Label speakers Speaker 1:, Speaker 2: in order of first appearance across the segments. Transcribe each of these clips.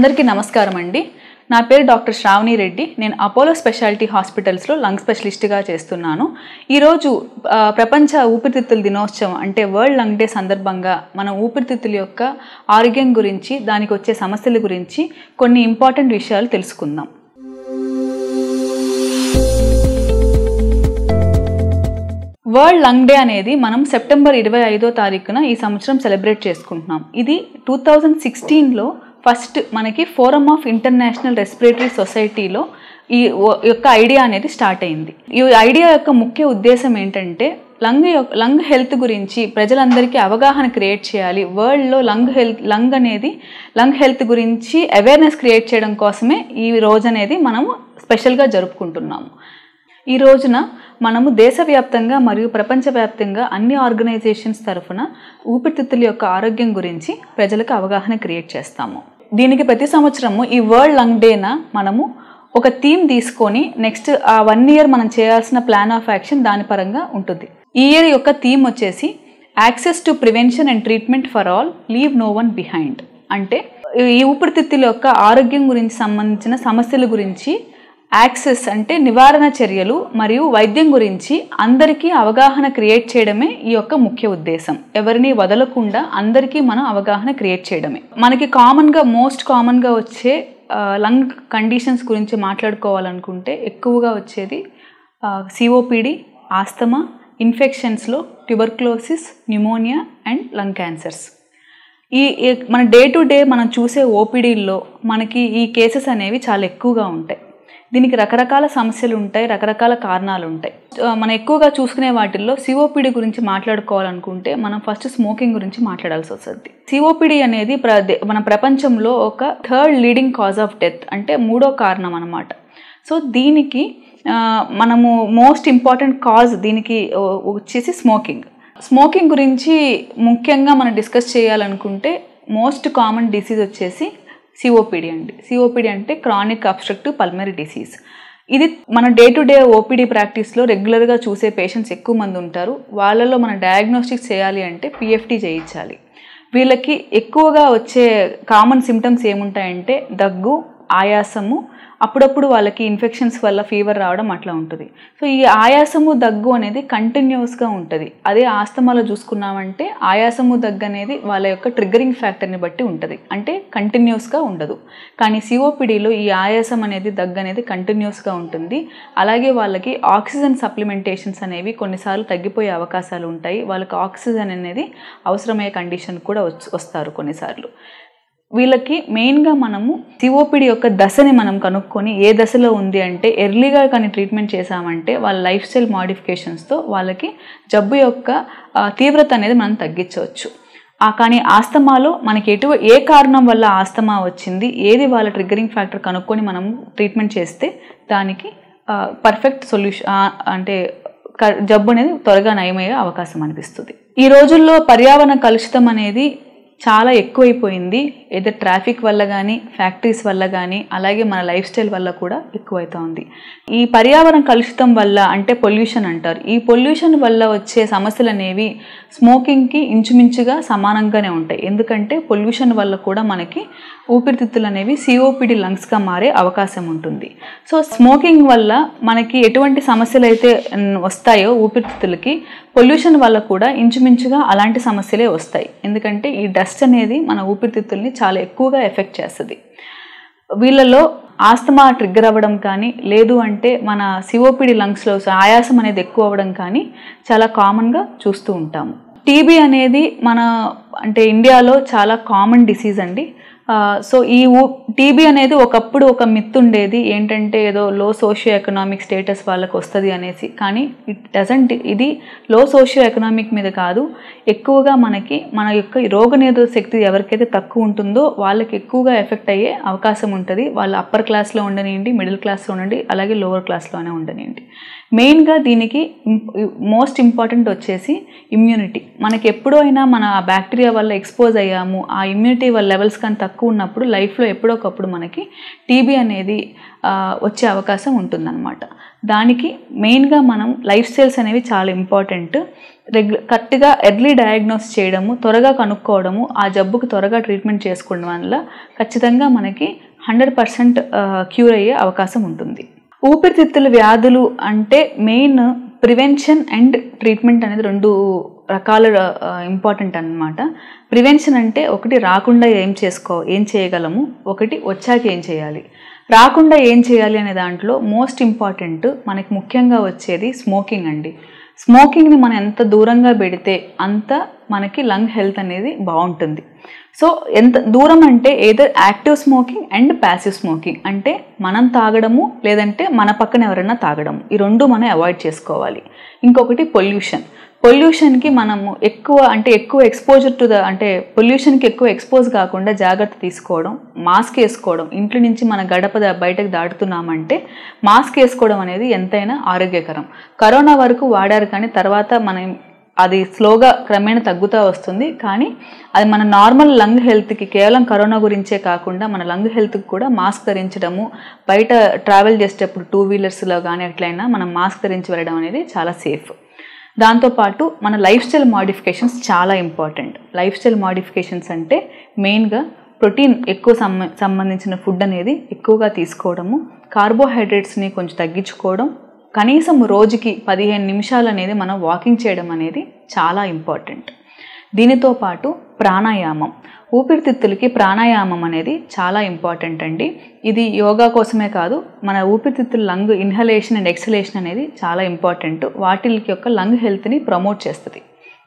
Speaker 1: అందరికీ నమస్కారం అండి నా పేరు డాక్టర్ శ్రావణి రెడ్డి నేను అపోలో స్పెషాలిటీ హాస్పిటల్స్లో లంగ్ స్పెషలిస్ట్గా చేస్తున్నాను ఈరోజు ఆ, ప్రపంచ ఊపిరితిత్తుల దినోత్సవం అంటే వరల్డ్ లంగ్ డే సందర్భంగా మనం ఊపిరితిత్తుల యొక్క ఆరోగ్యం గురించి దానికి వచ్చే సమస్యల గురించి కొన్ని ఇంపార్టెంట్ విషయాలు తెలుసుకుందాం వరల్డ్ లంగ్ డే అనేది మనం సెప్టెంబర్ ఇరవై ఐదో తారీఖున ఈ సంవత్సరం సెలబ్రేట్ చేసుకుంటున్నాం ఇది టూ థౌజండ్ సిక్స్టీన్లో ఫస్ట్ మనకి ఫోరం ఆఫ్ ఇంటర్నేషనల్ రెస్పిరేటరీ సొసైటీలో ఈ ఓ- యొక్క ఐడియా అనేది స్టార్ట్ అయింది ఈ ఐడియా యొక్క ముఖ్య ఉద్దేశం ఏంటంటే లంగ్ యొక్క లంగ్ హెల్త్ గురించి ప్రజలందరికీ అవగాహన క్రియేట్ చేయాలి వరల్డ్లో లంగ్ హెల్త్ లంగ్ అనేది లంగ్ హెల్త్ గురించి అవేర్నెస్ క్రియేట్ చేయడం కోసమే ఈ రోజు అనేది మనము స్పెషల్గా జరుపుకుంటున్నాము ఈ రోజున మనము దేశవ్యాప్తంగా మరియు ప్రపంచవ్యాప్తంగా అన్ని ఆర్గనైజేషన్స్ తరఫున ఊపిరితిత్తుల యొక్క ఆరోగ్యం గురించి ప్రజలకు అవగాహన క్రియేట్ చేస్తాము దీనికి ప్రతి సంవత్సరము ఈ వరల్డ్ లంగ్ డేన మనము ఒక థీమ్ తీసుకొని నెక్స్ట్ ఆ వన్ ఇయర్ మనం చేయాల్సిన ప్లాన్ ఆఫ్ యాక్షన్ దాని పరంగా ఉంటుంది ఈ ఇయర్ యొక్క థీమ్ వచ్చేసి access to prevention and treatment for all leave no one behind అంటే ఈ ఊపిరితిత్తుల యొక్క ఆరోగ్యం గురించి సంబంధించిన సమస్యల గురించి యాక్సెస్ అంటే నివారణ చర్యలు మరియు వైద్యం గురించి అందరికీ అవగాహన క్రియేట్ చేయడమే ఈ యొక్క ముఖ్య ఉద్దేశం ఎవరిని వదలకుండా అందరికీ మనం అవగాహన క్రియేట్ చేయడమే మనకి కామన్గా మోస్ట్ కామన్గా వచ్చే లంగ్ కండిషన్స్ గురించి మాట్లాడుకోవాలనుకుంటే ఎక్కువగా వచ్చేది సిఓపిడి ఆస్తమా ఇన్ఫెక్షన్స్లో tuberculosis pneumonia and lung cancers ఈ ఈ- మన డే టు డే మనం చూసే ఓపీడీల్లో మనకి ఈ కేసెస్ అనేవి చాలా ఎక్కువగా ఉంటాయి దీనికి రకరకాల సమస్యలు ఉంటాయి రకరకాల కారణాలు ఉంటాయి ఆ, మనం ఎక్కువగా చూసుకునే వాటిల్లో సిఓపిడి గురించి మాట్లాడుకోవాలనుకుంటే మనం ఫస్ట్ స్మోకింగ్ గురించి మాట్లాడాల్సి వస్తుంది సిఓపిడి అనేది ప్ర దే- మన ప్రపంచంలో ఒక third leading cause of death అంటే మూడో కారణం అన్నమాట సో దీనికి ఆ, మనము మోస్ట్ ఇంపార్టెంట్ కాజ్ దీనికి ఆ, వచ్చేసి స్మోకింగ్ స్మోకింగ్ గురించి ముఖ్యంగా మనం డిస్కస్ చేయాలనుకుంటే మోస్ట్ కామన్ డిసీజ్ వచ్చేసి సిఓపిడి అండి సిఓపిడి అంటే క్రానిక్ అబ్స్ట్రక్టివ్ పల్మరీ డిసీజ్ ఇది మన డే టు డే ఓపీడీ ప్రాక్టీస్లో రెగ్యులర్గా చూసే పేషెంట్స్ ఎక్కువ మంది ఉంటారు వాళ్ళలో మనం డయాగ్నోస్టిక్స్ చేయాలి అంటే పిఎఫ్టీ చేయించాలి వీళ్ళకి ఎక్కువగా వచ్చే కామన్ సిమ్టమ్స్ ఏముంటాయంటే దగ్గు ఆయాసము అప్పుడప్పుడు వాళ్ళకి ఇన్ఫెక్షన్స్ వల్ల ఫీవర్ రావడం అట్లా ఉంటుంది సో ఈ ఆయాసము దగ్గు అనేది కంటిన్యూస్గా ఉంటుంది అదే ఆస్తమాలో చూసుకున్నామంటే ఆయాసము దగ్గు అనేది వాళ్ళ యొక్క ట్రిగ్గరింగ్ ఫ్యాక్టర్ని బట్టి ఉంటుంది అంటే కంటిన్యూస్గా ఉండదు కానీ సిఓపిడిలో ఈ ఆయాసం అనేది దగ్గు అనేది కంటిన్యూస్గా ఉంటుంది అలాగే వాళ్ళకి ఆక్సిజన్ సప్లిమెంటేషన్స్ అనేవి కొన్నిసార్లు తగ్గిపోయే అవకాశాలు ఉంటాయి వాళ్ళకి ఆక్సిజన్ అనేది అవసరమయ్యే కండిషన్ కూడా వచ్- వస్తారు కొన్నిసార్లు వీళ్ళకి మెయిన్గా మనము సిఓపిడి యొక్క దశని మనం కనుక్కొని ఏ దశలో ఉంది అంటే ఎర్లీగా కానీ ట్రీట్మెంట్ చేసామంటే వాళ్ళ లైఫ్ స్టైల్ మాడిఫికేషన్స్తో వాళ్ళకి జబ్బు యొక్క ఆ, తీవ్రత అనేది మనం తగ్గించవచ్చు ఆ కానీ ఆస్తమాలో మనకి ఎటు ఏ కారణం వల్ల ఆస్తమా వచ్చింది ఏది వాళ్ళ ట్రిగ్గరింగ్ ఫ్యాక్టర్ కనుక్కొని మనం ట్రీట్మెంట్ చేస్తే దానికి పర్ఫెక్ట్ సొల్యూషన్ అంటే క- జబ్బు అనేది త్వరగా నయమయ్యే అవకాశం అనిపిస్తుంది ఈ రోజుల్లో పర్యావరణ కలుషితం అనేది చాలా ఎక్కువైపోయింది ఏదో ట్రాఫిక్ వల్ల కానీ ఫ్యాక్టరీస్ వల్ల కానీ అలాగే మన లైఫ్ స్టైల్ వల్ల కూడా ఎక్కువైతా ఉంది ఈ పర్యావరణ కలుషితం వల్ల అంటే పొల్యూషన్ అంటారు ఈ పొల్యూషన్ వల్ల వచ్చే సమస్యలు అనేవి స్మోకింగ్కి ఇంచుమించుగా సమానంగానే ఉంటాయి ఎందుకంటే పొల్యూషన్ వల్ల కూడా మనకి ఊపిరితిత్తులు అనేవి సిఓపిడి లంగ్స్గా మారే అవకాశం ఉంటుంది సో స్మోకింగ్ వల్ల మనకి ఎటువంటి సమస్యలు అయితే మ్, వస్తాయో ఊపిరితిత్తులకి పొల్యూషన్ వల్ల కూడా ఇంచుమించుగా అలాంటి సమస్యలే వస్తాయి ఎందుకంటే ఈ డస్ట్ అనేది మన ఊపిరితిత్తుల్ని చాలా ఎక్కువగా ఎఫెక్ట్ చేస్తుంది వీళ్ళలో ఆస్తమా ట్రిగ్గర్ అవ్వడం కానీ లేదు అంటే మన సిఓపిడి లంగ్స్లో ఆయాసం అనేది ఎక్కువ అవ్వడం కానీ చాలా కామన్గా చూస్తూ ఉంటాము టీబీ అనేది మన అంటే ఇండియాలో చాలా కామన్ డిసీజ్ అండి ఆ, సో ఈ టీబీ అనేది ఒకప్పుడు ఒక మిత్ ఉండేది ఏంటంటే ఏదో లో సోషియో ఎకనామిక్ స్టేటస్ వాళ్ళకి వస్తుంది అనేసి కానీ ఇట్ డజంట్ ఇది లో సోషియో ఎకనామిక్ మీద కాదు ఎక్కువగా మనకి మన యొక్క రోగనిరోధక శక్తి ఎవరికైతే తక్కువ ఉంటుందో వాళ్ళకి ఎక్కువగా ఎఫెక్ట్ అయ్యే అవకాశం ఉంటుంది వాళ్ళు అప్పర్ క్లాస్లో ఉండనివ్వండి మిడిల్ క్లాస్లో ఉండండి అలాగే లోవర్ క్లాస్లోనే ఉండనివ్వండి మెయిన్గా దీనికి మోస్ట్ ఇంపార్టెంట్ వచ్చేసి ఇమ్యూనిటీ మనకి ఎప్పుడో అయినా మన ఆ బ్యాక్టీరియా వల్ల ఎక్స్పోజ్ అయ్యాము ఆ ఇమ్యూనిటీ వల్ల లెవెల్స్ కానీ తక్కువ ఉన్నప్పుడు లైఫ్లో ఎప్పుడోకప్పుడు మనకి టీబీ అనేది ఆ, వచ్చే అవకాశం ఉంటుందన్నమాట దానికి మెయిన్గా మనం లైఫ్ స్టైల్స్ అనేవి చాలా ఇంపార్టెంట్ రెగ్యు కరెక్ట్గా ఎర్లీ డయాగ్నోస్ చేయడము త్వరగా కనుక్కోవడము ఆ జబ్బుకి త్వరగా ట్రీట్మెంట్ చేసుకోవడం వల్ల ఖచ్చితంగా మనకి హండ్రెడ్ పర్సెంట్ క్యూర్ అయ్యే అవకాశం ఉంటుంది ఊపిరితిత్తుల వ్యాధులు అంటే మెయిన్ ప్రివెన్షన్ అండ్ ట్రీట్మెంట్ అనేది రెండు రకాల ఇంపార్టెంట్ అన్నమాట ప్రివెన్షన్ అంటే ఒకటి రాకుండా ఏం చేసుకో ఏం చేయగలము ఒకటి వచ్చాక ఏం చేయాలి రాకుండా ఏం చేయాలి అనే దాంట్లో మోస్ట్ ఇంపార్టెంట్ మనకి ముఖ్యంగా వచ్చేది స్మోకింగ్ అండి స్మోకింగ్ని మనం ఎంత దూరంగా పెడితే అంత మనకి లంగ్ హెల్త్ అనేది బాగుంటుంది సో ఎంత దూరం అంటే either active smoking and passive smoking అంటే మనం తాగడము లేదంటే మన పక్కన ఎవరైనా తాగడము ఈ రెండు మనం అవాయిడ్ చేసుకోవాలి ఇంకొకటి పొల్యూషన్ పొల్యూషన్కి మనము ఎక్కువ అంటే ఎక్కువ ఎక్స్పోజర్ టు ద అంటే పొల్యూషన్కి ఎక్కువ ఎక్స్పోజ్ కాకుండా జాగ్రత్త తీసుకోవడం మాస్క్ వేసుకోవడం ఇంట్లో నుంచి మన గడప దా- బయటకు దాటుతున్నామంటే మాస్క్ వేసుకోవడం అనేది ఎంతైనా ఆరోగ్యకరం కరోనా వరకు వాడారు కానీ తర్వాత మనం అది స్లోగా క్రమేణా తగ్గుతూ వస్తుంది కానీ అది మన నార్మల్ లంగ్ హెల్త్కి కేవలం కరోనా గురించే కాకుండా మన లంగ్ హెల్త్కి కూడా మాస్క్ ధరించడము బయట ట్రావెల్ చేసేటప్పుడు టూ వీలర్స్లో కానీ ఎట్లయినా మనం మాస్క్ ధరించి వెళ్ళడం అనేది చాలా సేఫ్ దాంతోపాటు మన లైఫ్ స్టైల్ మాడిఫికేషన్స్ చాలా ఇంపార్టెంట్ లైఫ్ స్టైల్ మాడిఫికేషన్స్ అంటే మెయిన్గా ప్రోటీన్ ఎక్కువ సంబ సంబంధించిన ఫుడ్ అనేది ఎక్కువగా తీసుకోవడము కార్బోహైడ్రేట్స్ని కొంచెం తగ్గించుకోవడం కనీసం రోజుకి పదిహేను నిమిషాలు అనేది మనం వాకింగ్ చేయడం అనేది చాలా ఇంపార్టెంట్ దీనితో పాటు ప్రాణాయామం ఊపిరితిత్తులకి ప్రాణాయామం అనేది చాలా ఇంపార్టెంట్ అండి ఇది యోగా కోసమే కాదు మన ఊపిరితిత్తుల లంగ్ ఇన్హలేషన్ అండ్ ఎక్సలేషన్ అనేది చాలా ఇంపార్టెంట్ వాటికి యొక్క లంగ్ హెల్త్ని ప్రమోట్ చేస్తుంది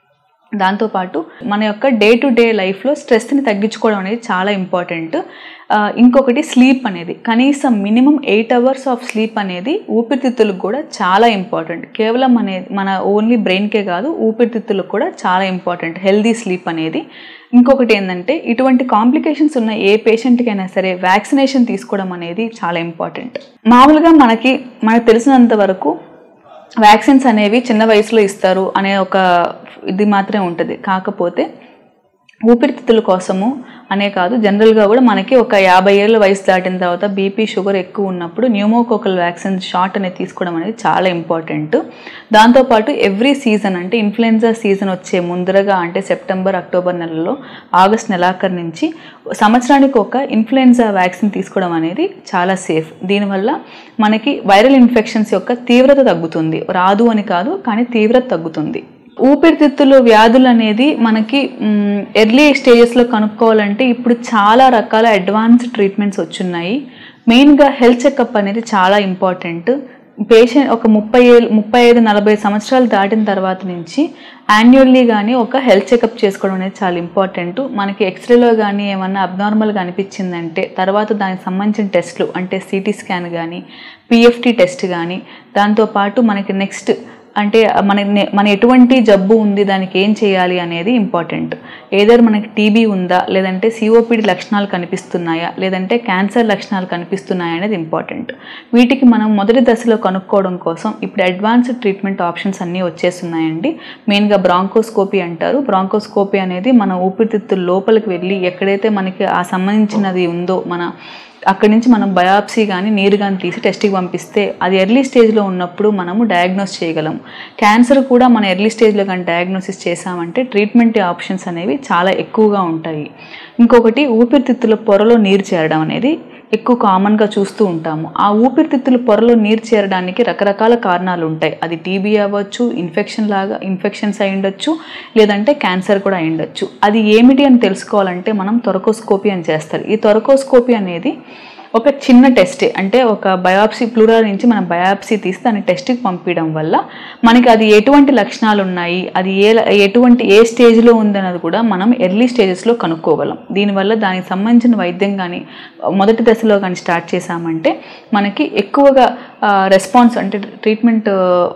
Speaker 1: దాంతోపాటు మన యొక్క డే టు డే లైఫ్లో స్ట్రెస్ని తగ్గించుకోవడం అనేది చాలా ఇంపార్టెంట్ ఆ, ఇంకొకటి స్లీప్ అనేది కనీసం minimum eight hours of sleep అనేది ఊపిరితిత్తులకు కూడా చాలా ఇంపార్టెంట్ కేవలం అనేది మన ఓన్లీ బ్రెయిన్కే కాదు ఊపిరితిత్తులకు కూడా చాలా ఇంపార్టెంట్ హెల్దీ స్లీప్ అనేది ఇంకొకటి ఏంటంటే ఇటువంటి కాంప్లికేషన్స్ ఉన్న ఏ పేషెంట్కైనా సరే వ్యాక్సినేషన్ తీసుకోవడం అనేది చాలా ఇంపార్టెంట్ మామూలుగా మనకి మనకు తెలిసినంత వరకు వ్యాక్సిన్స్ అనేవి చిన్న వయసులో ఇస్తారు అనే ఒక ఇది మాత్రమే ఉంటుంది కాకపోతే ఊపిరితిత్తుల కోసము అనే కాదు జనరల్గా కూడా మనకి ఒక యాభై ఏళ్ళ వయసు దాటిన తర్వాత బీపీ షుగర్ ఎక్కువ ఉన్నప్పుడు న్యూమోకోకల్ వ్యాక్సిన్ షాట్ అనేది తీసుకోవడం అనేది చాలా ఇంపార్టెంట్ దాంతోపాటు ఎవ్రీ సీజన్ అంటే ఇన్ఫ్లుయెన్జా సీజన్ వచ్చే ముందరగా అంటే సెప్టెంబర్ అక్టోబర్ నెలలో ఆగస్ట్ నెలాఖరు నుంచి సంవత్సరానికి ఒక ఇన్ఫ్లుయెన్జా వ్యాక్సిన్ తీసుకోవడం అనేది చాలా సేఫ్ దీనివల్ల మనకి వైరల్ ఇన్ఫెక్షన్స్ యొక్క తీవ్రత తగ్గుతుంది రాదు అని కాదు కానీ తీవ్రత తగ్గుతుంది ఊపిరితిత్తులు వ్యాధులు అనేది మనకి ఎర్లీ స్టేజెస్లో కనుక్కోవాలంటే ఇప్పుడు చాలా రకాల అడ్వాన్స్ ట్రీట్మెంట్స్ వచ్చున్నాయి మెయిన్గా హెల్త్ చెకప్ అనేది చాలా ఇంపార్టెంట్ పేషెంట్ ఒక ముప్పై ఏళ్ళు ముప్పై ఐదు నలభై సంవత్సరాలు దాటిన తర్వాత నుంచి యాన్యువల్లీ కానీ ఒక హెల్త్ చెకప్ చేసుకోవడం అనేది చాలా ఇంపార్టెంట్ మనకి ఎక్స్రేలో కానీ ఏమన్నా అబ్నార్మల్గా అనిపించిందంటే తర్వాత దానికి సంబంధించిన టెస్ట్లు అంటే సిటీ స్కాన్ కానీ పిఎఫ్టీ టెస్ట్ కానీ దాంతోపాటు మనకి నెక్స్ట్ అంటే మన మన ఎటువంటి జబ్బు ఉంది దానికి ఏం చేయాలి అనేది ఇంపార్టెంట్ ఏదర్ మనకి టీబీ ఉందా లేదంటే సిఓపిడి లక్షణాలు కనిపిస్తున్నాయా లేదంటే క్యాన్సర్ లక్షణాలు కనిపిస్తున్నాయా అనేది ఇంపార్టెంట్ వీటికి మనం మొదటి దశలో కనుక్కోవడం కోసం ఇప్పుడు అడ్వాన్స్డ్ ట్రీట్మెంట్ ఆప్షన్స్ అన్నీ వచ్చేస్తున్నాయండి మెయిన్గా బ్రాంకోస్కోపీ అంటారు బ్రాంకోస్కోపీ అనేది మన ఊపిరితిత్తుల లోపలికి వెళ్ళి ఎక్కడైతే మనకి ఆ సంబంధించినది ఉందో మన అక్కడి నుంచి మనం బయాప్సీ కానీ నీరు కానీ తీసి టెస్ట్కి పంపిస్తే అది ఎర్లీ స్టేజ్లో ఉన్నప్పుడు మనము డయాగ్నోస్ చేయగలం క్యాన్సర్ కూడా మన ఎర్లీ స్టేజ్లో కానీ డయాగ్నోసిస్ చేసామంటే ట్రీట్మెంట్ ఆప్షన్స్ అనేవి చాలా ఎక్కువగా ఉంటాయి ఇంకొకటి ఊపిరితిత్తుల పొరలో నీరు చేరడం అనేది ఎక్కువ కామన్గా చూస్తూ ఉంటాము ఆ ఊపిరితిత్తుల పొరలో నీరు చేరడానికి రకరకాల కారణాలు ఉంటాయి అది టీబీ అవ్వచ్చు ఇన్ఫెక్షన్ లాగా ఇన్ఫెక్షన్స్ అయి ఉండొచ్చు లేదంటే క్యాన్సర్ కూడా అయి ఉండొచ్చు అది ఏమిటి అని తెలుసుకోవాలంటే మనం తొరకోస్కోపీ అని చేస్తారు ఈ తొరకోస్కోపీ అనేది ఒక చిన్న టెస్టే అంటే ఒక బయాప్సీ ప్లూరా నుంచి మనం బయాప్సీ తీసి దాన్ని టెస్ట్కి పంపించడం వల్ల మనకి అది ఎటువంటి లక్షణాలు ఉన్నాయి అది ఏ ఎటువంటి ఏ స్టేజ్లో ఉందన్నది కూడా మనం ఎర్లీ స్టేజెస్లో కనుక్కోగలం దీనివల్ల దానికి సంబంధించిన వైద్యం కానీ మొదటి దశలో కానీ స్టార్ట్ చేశామంటే మనకి ఎక్కువగా రెస్పాన్స్ అంటే ట్రీట్మెంట్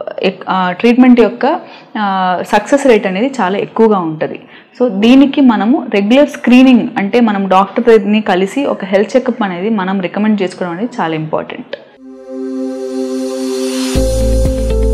Speaker 1: ట్రీట్మెంట్ యొక్క సక్సెస్ రేట్ అనేది చాలా ఎక్కువగా ఉంటుంది సో దీనికి మనము రెగ్యులర్ స్క్రీనింగ్ అంటే మనం డాక్టర్ని కలిసి ఒక హెల్త్ చెకప్ అనేది మనం రికమెండ్ చేసుకోవడం అనేది చాలా ఇంపార్టెంట్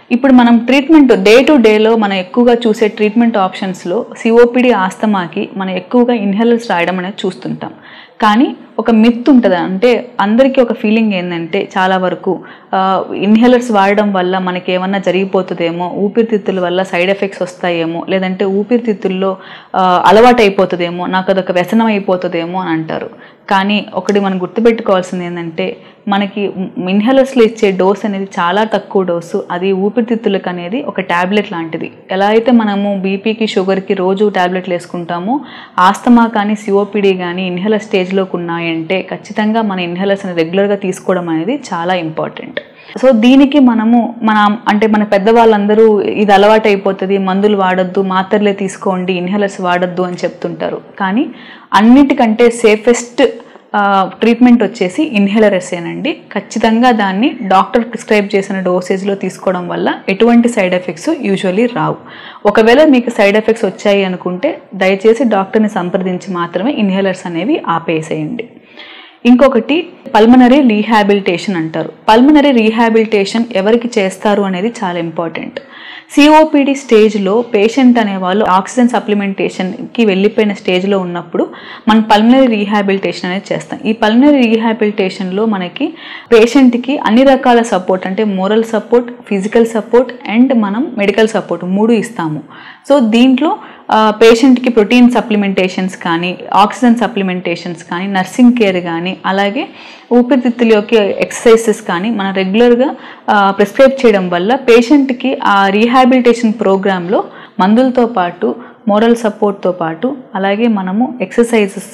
Speaker 1: ఇప్పుడు మనం ట్రీట్మెంట్ డే టు డేలో మనం ఎక్కువగా చూసే ట్రీట్మెంట్ ఆప్షన్స్లో సిఓపిడి ఆస్తమాకి మనం ఎక్కువగా ఇన్హేలర్స్ రాయడం అనేది చూస్తుంటాం కానీ ఒక మిత్ ఉంటుంది అంటే అందరికీ ఒక ఫీలింగ్ ఏంటంటే చాలా వరకు ఇన్హేలర్స్ వాడడం వల్ల మనకి ఏమన్నా జరిగిపోతుందేమో ఊపిరితిత్తుల వల్ల సైడ్ ఎఫెక్ట్స్ వస్తాయేమో లేదంటే ఊపిరితిత్తుల్లో ఆ, అలవాటు అయిపోతుందేమో నాకు అదొక వ్యసనం అయిపోతుందేమో అని అంటారు కానీ ఒకటి మనం గుర్తుపెట్టుకోవాల్సింది ఏంటంటే మనకి ఇన్హేలర్స్లో ఇచ్చే డోస్ అనేది చాలా తక్కువ డోసు అది ఊపిరితిత్తులకు అనేది ఒక ట్యాబ్లెట్ లాంటిది ఎలా అయితే మనము బీపీకి షుగర్కి రోజు ట్యాబ్లెట్లు వేసుకుంటామో ఆస్తమా కానీ సిఓపిడి కానీ ఇన్హేలర్ స్టేజ్లోకి ఉన్నాయంటే ఖచ్చితంగా మన ఇన్హేలర్స్ని రెగ్యులర్గా తీసుకోవడం అనేది చాలా ఇంపార్టెంట్ సో దీనికి మనము మన అంటే మన పెద్దవాళ్ళందరూ ఇది అలవాటు అయిపోతుంది మందులు వాడొద్దు మాత్రలే తీసుకోండి ఇన్హేలర్స్ వాడొద్దు అని చెప్తుంటారు కానీ అన్నిటికంటే సేఫెస్ట్ ట్రీట్మెంట్ వచ్చేసి ఇన్హేలర్సేనండి ఖచ్చితంగా దాన్ని డాక్టర్ ప్రిస్క్రైబ్ చేసిన డోసేజ్లో తీసుకోవడం వల్ల ఎటువంటి సైడ్ ఎఫెక్ట్స్ యూజువల్లీ రావు ఒకవేళ మీకు సైడ్ ఎఫెక్ట్స్ వచ్చాయి అనుకుంటే దయచేసి డాక్టర్ని సంప్రదించి మాత్రమే ఇన్హేలర్స్ అనేవి ఆపేసేయండి ఇంకొకటి పల్మనరీ రీహాబిలిటేషన్ అంటారు పల్మనరీ రీహాబిలిటేషన్ ఎవరికి చేస్తారు అనేది చాలా ఇంపార్టెంట్ సిఓపిడి స్టేజ్లో పేషెంట్ అనేవాళ్ళు ఆక్సిజన్ సప్లిమెంటేషన్కి వెళ్ళిపోయిన స్టేజ్లో ఉన్నప్పుడు మనం పల్మనరీ రీహాబిలిటేషన్ అనేది చేస్తాం ఈ పల్మనరీ రీహాబిలిటేషన్లో మనకి పేషెంట్కి అన్ని రకాల సపోర్ట్ అంటే moral support physical support and మనం మెడికల్ సపోర్ట్ మూడు ఇస్తాము సో దీంట్లో పేషెంట్కి ప్రోటీన్ సప్లిమెంటేషన్స్ కానీ ఆక్సిజన్ సప్లిమెంటేషన్స్ కానీ నర్సింగ్ కేర్ కానీ అలాగే ఊపిరితిత్తుల యొక్క ఎక్సర్సైజెస్ కానీ మనం రెగ్యులర్గా ప్రిస్క్రైబ్ చేయడం వల్ల పేషెంట్కి ఆ రీహాబిలిటేషన్ ప్రోగ్రాంలో మందులతో పాటు మోరల్ సపోర్ట్తో పాటు అలాగే మనము ఎక్సర్సైజెస్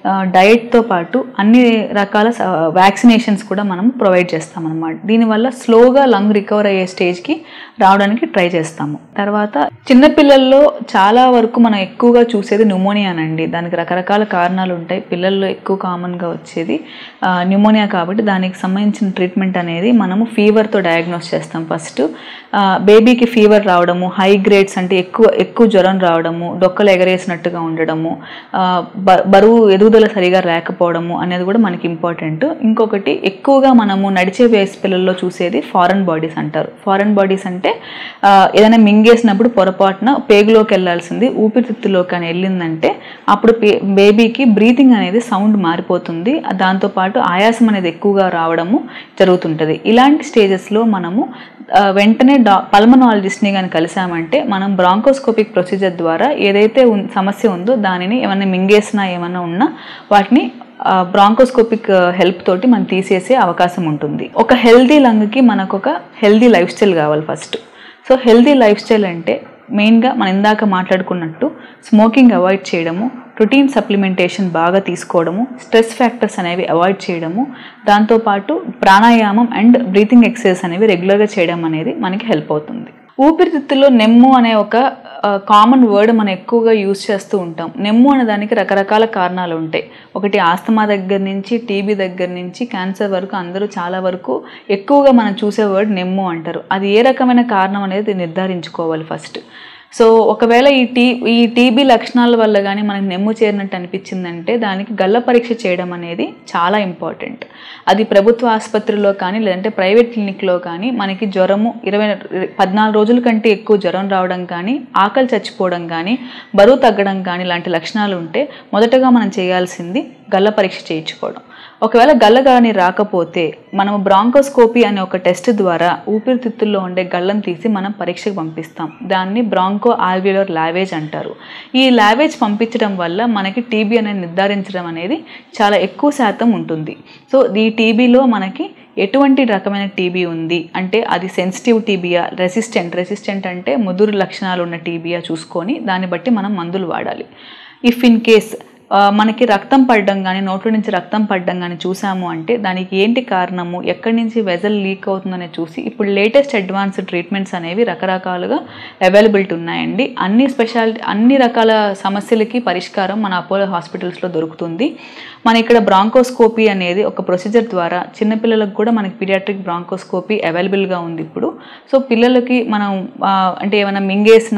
Speaker 1: డయట్తో పాటు అన్ని రకాల వ్యాక్సినేషన్స్ కూడా మనం ప్రొవైడ్ చేస్తాం అనమాట దీనివల్ల స్లోగా లంగ్ రికవర్ అయ్యే స్టేజ్కి రావడానికి ట్రై చేస్తాము తర్వాత చిన్నపిల్లల్లో చాలా వరకు మనం ఎక్కువగా చూసేది న్యూమోనియానండి దానికి రకరకాల కారణాలు ఉంటాయి పిల్లల్లో ఎక్కువ కామన్గా వచ్చేది న్యూమోనియా కాబట్టి దానికి సంబంధించిన ట్రీట్మెంట్ అనేది మనము ఫీవర్తో డయాగ్నోస్ చేస్తాం ఫస్ట్ బేబీకి ఫీవర్ రావడము హై గ్రేడ్స్ అంటే ఎక్కువ ఎక్కువ జ్వరం రావడము డొక్కలు ఎగరేసినట్టుగా ఉండడము ఆ, బ- బరువు ఎదుగుదల సరిగా లేకపోవడము అనేది కూడా మనకి ఇంపార్టెంట్ ఇంకొకటి ఎక్కువగా మనము నడిచే వయసు పిల్లల్లో చూసేది ఫారెన్ బాడీస్ అంటారు ఫారెన్ బాడీస్ అంటే ఆ, ఏదైనా మింగేసినప్పుడు పొరపాటున పేగులోకి వెళ్ళాల్సింది ఊపిరితిత్తులోకి అని వెళ్ళిందంటే అప్పుడు పే- బేబీకి బ్రీతింగ్ అనేది సౌండ్ మారిపోతుంది దాంతోపాటు ఆయాసం అనేది ఎక్కువగా రావడము జరుగుతుంటుంది ఇలాంటి స్టేజెస్లో మనము ఆ, వెంటనే డా పల్మనాలజిస్ట్ని కానీ కలిసామంటే మనం బ్రాంకోస్కోపిక్ ప్రొసీజర్ ద్వారా ఏదైతే ఉన్- సమస్య ఉందో దానిని ఏమైనా మింగేసినా ఏమైనా ఉన్నా వాటిని బ్రాంకోస్కోపిక్ హెల్ప్ తోటి మనం తీసేసే అవకాశం ఉంటుంది ఒక హెల్దీ లంగ్కి మనకు ఒక హెల్దీ లైఫ్ స్టైల్ కావాలి first so healthy life style అంటే మెయిన్గా మనం ఇందాక మాట్లాడుకున్నట్టు స్మోకింగ్ అవాయిడ్ చేయడము ప్రోటీన్ సప్లిమెంటేషన్ బాగా తీసుకోవడము స్ట్రెస్ ఫ్యాక్టర్స్ అనేవి అవాయిడ్ చేయడము దాంతోపాటు ప్రాణాయామం అండ్ బ్రీతింగ్ ఎక్సర్సైజ్ అనేవి రెగ్యులర్గా చేయడం అనేది మనకి హెల్ప్ అవుతుంది ఊపిరితిత్తుల్లో నెమ్ము అనే ఒక కామన్ వర్డ్ మనం ఎక్కువగా యూజ్ చేస్తూ ఉంటాం నెమ్ము అనే దానికి రకరకాల కారణాలు ఉంటాయి ఒకటి ఆస్తమా దగ్గర నుంచి టీబీ దగ్గర నుంచి క్యాన్సర్ వరకు అందరూ చాలా వరకు ఎక్కువగా మనం చూసే వర్డ్ నెమ్ము అంటారు అది ఏ రకమైన కారణం అనేది నిర్ధారించుకోవాలి ఫస్ట్ సో ఒకవేళ ఈ టీ ఈ టీబీ లక్షణాల వల్ల కానీ మనకి నెమ్ము చేరినట్టు అనిపించిందంటే దానికి గల్ల పరీక్ష చేయడం అనేది చాలా ఇంపార్టెంట్ అది ప్రభుత్వ ఆసుపత్రిలో కానీ లేదంటే ప్రైవేట్ క్లినిక్లో కానీ మనకి జ్వరము ఇరవై పద్నాలుగు రోజుల కంటే ఎక్కువ జ్వరం రావడం కానీ ఆకలి చచ్చిపోవడం కానీ బరువు తగ్గడం కానీ ఇలాంటి లక్షణాలు ఉంటే మొదటగా మనం చేయాల్సింది గల్ల పరీక్ష చేయించుకోవడం ఒకవేళ గల్ల కానీ రాకపోతే మనం బ్రాంకోస్కోపీ అనే ఒక టెస్ట్ ద్వారా ఊపిరితిత్తుల్లో ఉండే గల్లను తీసి మనం పరీక్షకు పంపిస్తాం దాన్ని బ్రాంకో ఆల్వియోలర్ లావేజ్ అంటారు ఈ లావేజ్ పంపించడం వల్ల మనకి టీబీ అనేది నిర్ధారించడం అనేది చాలా ఎక్కువ శాతం ఉంటుంది సో ఈ టీబీలో మనకి ఎటువంటి రకమైన టీబీ ఉంది అంటే అది సెన్సిటివ్ టీబీయా రెసిస్టెంట్ రెసిస్టెంట్ అంటే ముదురు లక్షణాలు ఉన్న టీబీయా చూసుకొని దాన్ని బట్టి మనం మందులు వాడాలి ఇఫ్ ఇన్ కేస్ ఆ, మనకి రక్తం పడడం కానీ నోట్లో నుంచి రక్తం పడడం కానీ చూసాము అంటే దానికి ఏంటి కారణము ఎక్కడి నుంచి వెజల్ లీక్ అవుతుందనే చూసి ఇప్పుడు లేటెస్ట్ అడ్వాన్స్ ట్రీట్మెంట్స్ అనేవి రకరకాలుగా అవైలబిలిటీ ఉన్నాయండి అన్ని స్పెషాలిటీ అన్ని రకాల సమస్యలకి పరిష్కారం మన అపోలో హాస్పిటల్స్లో దొరుకుతుంది మన ఇక్కడ బ్రాంకోస్కోపీ అనేది ఒక ప్రొసీజర్ ద్వారా చిన్నపిల్లలకు కూడా మనకి పీడియాట్రిక్ బ్రాంకోస్కోపీ అవైలబుల్గా ఉంది ఇప్పుడు సో పిల్లలకి మనం ఆ, అంటే ఏమైనా మింగేసిన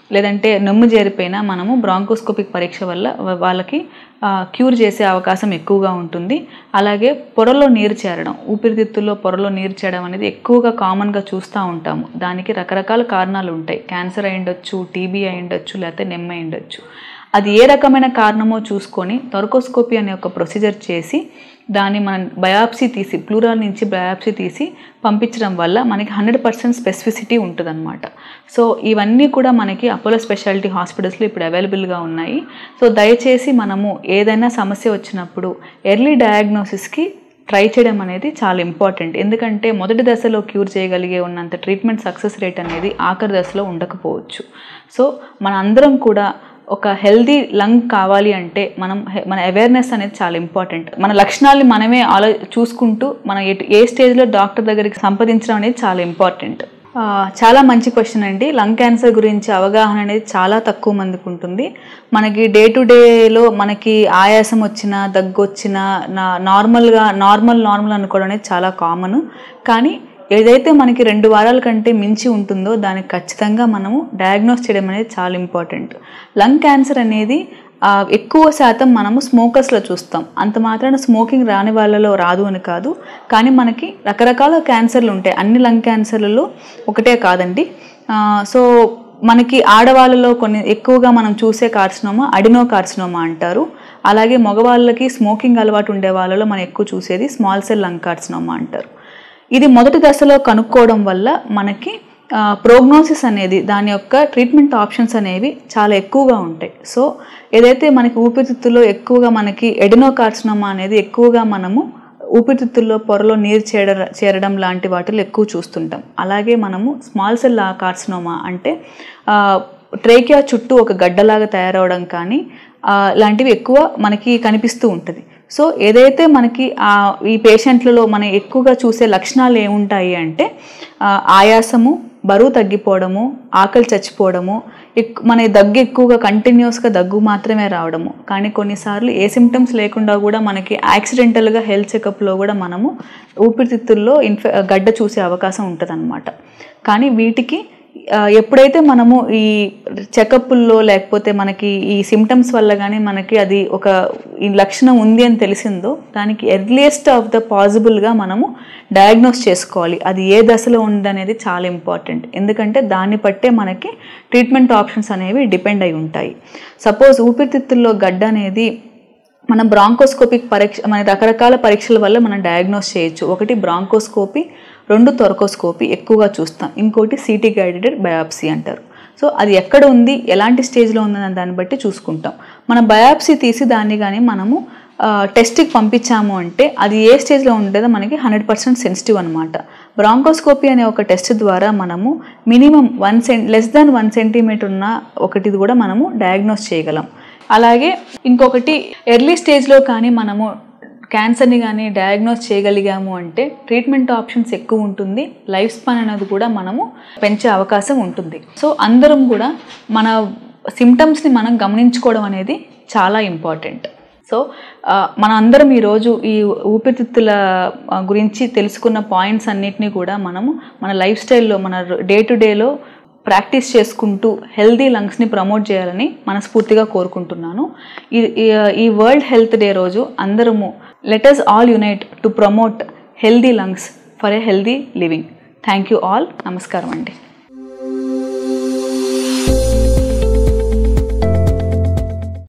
Speaker 1: లేదంటే నొమ్ము చేరిపోయినా మనము బ్రాంకోస్కోపిక్ పరీక్ష వల్ల వా- వాళ్ళకి ఆ, క్యూర్ చేసే అవకాశం ఎక్కువగా ఉంటుంది అలాగే పొరలో నీరు చేరడం ఊపిరితిత్తుల్లో పొరలో నీరు చేరడం అనేది ఎక్కువగా కామన్గా చూస్తూ ఉంటాము దానికి రకరకాల కారణాలు ఉంటాయి క్యాన్సర్ అయి ఉండొచ్చు టీబీ అయి ఉండొచ్చు లేకపోతే నెమ్మ అయి ఉండొచ్చు అది ఏ రకమైన కారణమో చూసుకొని టొరకోస్కోపీ అనే ఒక ప్రొసీజర్ చేసి దాన్ని మనం బయాప్సీ తీసి ప్లూరాల్ నుంచి బయాప్సీ తీసి పంపించడం వల్ల మనకి హండ్రెడ్ పర్సెంట్ స్పెసిఫిసిటీ ఉంటుందన్నమాట సో ఇవన్నీ కూడా మనకి అపోలో స్పెషాలిటీ హాస్పిటల్స్లో ఇప్పుడు అవైలబుల్గా ఉన్నాయి సో దయచేసి మనము ఏదైనా సమస్య వచ్చినప్పుడు ఎర్లీ డయాగ్నోసిస్కి ట్రై చేయడం అనేది చాలా ఇంపార్టెంట్ ఎందుకంటే మొదటి దశలో క్యూర్ చేయగలిగే ఉన్నంత ట్రీట్మెంట్ సక్సెస్ రేట్ అనేది ఆఖరి దశలో ఉండకపోవచ్చు సో మన అందరం కూడా ఒక హెల్దీ లంగ్ కావాలి అంటే మనం హె- మన అవేర్నెస్ అనేది చాలా ఇంపార్టెంట్ మన లక్షణాలని మనమే ఆలో చూసుకుంటూ మనం ఎటు ఏ స్టేజ్లో డాక్టర్ దగ్గరికి సంప్రదించడం అనేది చాలా ఇంపార్టెంట్ ఆ, చాలా మంచి క్వశ్చన్ అండి లంగ్ క్యాన్సర్ గురించి అవగాహన అనేది చాలా తక్కువ మందికి ఉంటుంది మనకి డే టు డేలో మనకి ఆయాసం వచ్చినా దగ్గు వచ్చినా నా నార్మల్గా నార్మల్ నార్మల్ అనుకోవడం అనేది చాలా కామన్ కానీ ఏదైతే మనకి రెండు వారాల కంటే మించి ఉంటుందో దానికి ఖచ్చితంగా మనము డయాగ్నోస్ చేయడం అనేది చాలా ఇంపార్టెంట్ లంగ్ క్యాన్సర్ అనేది ఆ, ఎక్కువ శాతం మనము స్మోకర్స్లో చూస్తాం అంత మాత్రాన స్మోకింగ్ రాని వాళ్ళలో రాదు అని కాదు కానీ మనకి రకరకాల క్యాన్సర్లు ఉంటాయి అన్ని లంగ్ క్యాన్సర్లలో ఒకటే కాదండి ఆ, సో మనకి ఆడవాళ్ళలో కొన్ని ఎక్కువగా మనం చూసే కార్సినోమా అడినో కార్సినోమా అంటారు అలాగే మగవాళ్ళకి స్మోకింగ్ అలవాటు ఉండే వాళ్ళలో మనం ఎక్కువ చూసేది స్మాల్ సెల్ లంగ్ కార్సినోమా అంటారు ఇది మొదటి దశలో కనుక్కోవడం వల్ల మనకి ప్రోగ్నోసిస్ అనేది దాని యొక్క ట్రీట్మెంట్ ఆప్షన్స్ అనేవి చాలా ఎక్కువగా ఉంటాయి సో ఏదైతే మనకి ఊపిరితిత్తులో ఎక్కువగా మనకి ఎడినోకార్సినోమా అనేది ఎక్కువగా మనము ఊపిరితిత్తుల్లో పొరలో నీరు చేర చేరడం లాంటి వాటిలో ఎక్కువ చూస్తుంటాం అలాగే మనము స్మాల్ సెల్ కార్సినోమా అంటే ట్రేకియా చుట్టూ ఒక గడ్డలాగా తయారవడం కానీ ఆ, లాంటివి ఎక్కువ మనకి కనిపిస్తూ ఉంటుంది సో ఏదైతే మనకి ఆ ఈ పేషెంట్లలో మనం ఎక్కువగా చూసే లక్షణాలు ఏముంటాయి అంటే ఆ, ఆయాసము బరువు తగ్గిపోవడము ఆకలి చచ్చిపోవడము ఎక్ మన దగ్గు ఎక్కువగా కంటిన్యూస్గా దగ్గు మాత్రమే రావడము కానీ కొన్నిసార్లు ఏ సిమ్టమ్స్ లేకుండా కూడా మనకి యాక్సిడెంటల్గా హెల్త్ చెకప్లో కూడా మనము ఊపిరితిత్తుల్లో ఇన్ఫె గడ్డ చూసే అవకాశం ఉంటుంది కానీ వీటికి ఆ, ఎప్పుడైతే మనము ఈ చెకప్ల్లో లేకపోతే మనకి ఈ సిమ్టమ్స్ వల్ల కానీ మనకి అది ఒక ఈ లక్షణం ఉంది అని తెలిసిందో దానికి ఎర్లియస్ట్ ఆఫ్ ద పాసిబుల్గా మనము డయాగ్నోస్ చేసుకోవాలి అది ఏ దశలో ఉందనేది చాలా ఇంపార్టెంట్ ఎందుకంటే దాన్ని బట్టే మనకి ట్రీట్మెంట్ ఆప్షన్స్ అనేవి డిపెండ్ అయి ఉంటాయి సపోజ్ ఊపిరితిత్తుల్లో గడ్డ అనేది మనం బ్రాంకోస్కోపిక్ పరీక్ష మన రకరకాల పరీక్షల వల్ల మనం డయాగ్నోస్ చేయొచ్చు ఒకటి బ్రాంకోస్కోపీ రెండు తొరకోస్కోపీ ఎక్కువగా చూస్తాం ఇంకోటి సిటీ గైడెడ్ బయాప్సీ అంటారు సో అది ఎక్కడ ఉంది ఎలాంటి స్టేజ్లో ఉందన్న దాన్ని బట్టి చూసుకుంటాం మన బయాప్సీ తీసి దాన్ని కానీ మనము టెస్ట్కి పంపించాము అంటే అది ఏ స్టేజ్లో ఉండేదో మనకి హండ్రెడ్ పర్సెంట్ సెన్సిటివ్ అనమాట బ్రాంకోస్కోపీ అనే ఒక టెస్ట్ ద్వారా మనము minimum one cm less than one centimetre ఉన్న ఒకటి కూడా మనము డయాగ్నోస్ చేయగలం అలాగే ఇంకొకటి ఎర్లీ స్టేజ్లో కానీ మనము క్యాన్సర్ని కానీ డయాగ్నోస్ చేయగలిగాము అంటే ట్రీట్మెంట్ ఆప్షన్స్ ఎక్కువ ఉంటుంది లైఫ్ స్పాన్ అనేది కూడా మనము పెంచే అవకాశం ఉంటుంది సో అందరం కూడా మన సిమ్టమ్స్ని మనం గమనించుకోవడం అనేది చాలా ఇంపార్టెంట్ సో ఆ, మన అందరం ఈరోజు ఈ ఊపిరితిత్తుల ఆ, గురించి తెలుసుకున్న పాయింట్స్ అన్నిటినీ కూడా మనము మన లైఫ్ స్టైల్లో మన డే టు డేలో ప్రాక్టీస్ చేసుకుంటూ హెల్దీ లంగ్స్ని ప్రమోట్ చేయాలని మనస్ఫూర్తిగా కోరుకుంటున్నాను ఈ ఈ- ఈ వరల్డ్ హెల్త్ డే రోజు అందరము let us all unite to promote healthy lungs for a healthy living thank you all నమస్కారం అండి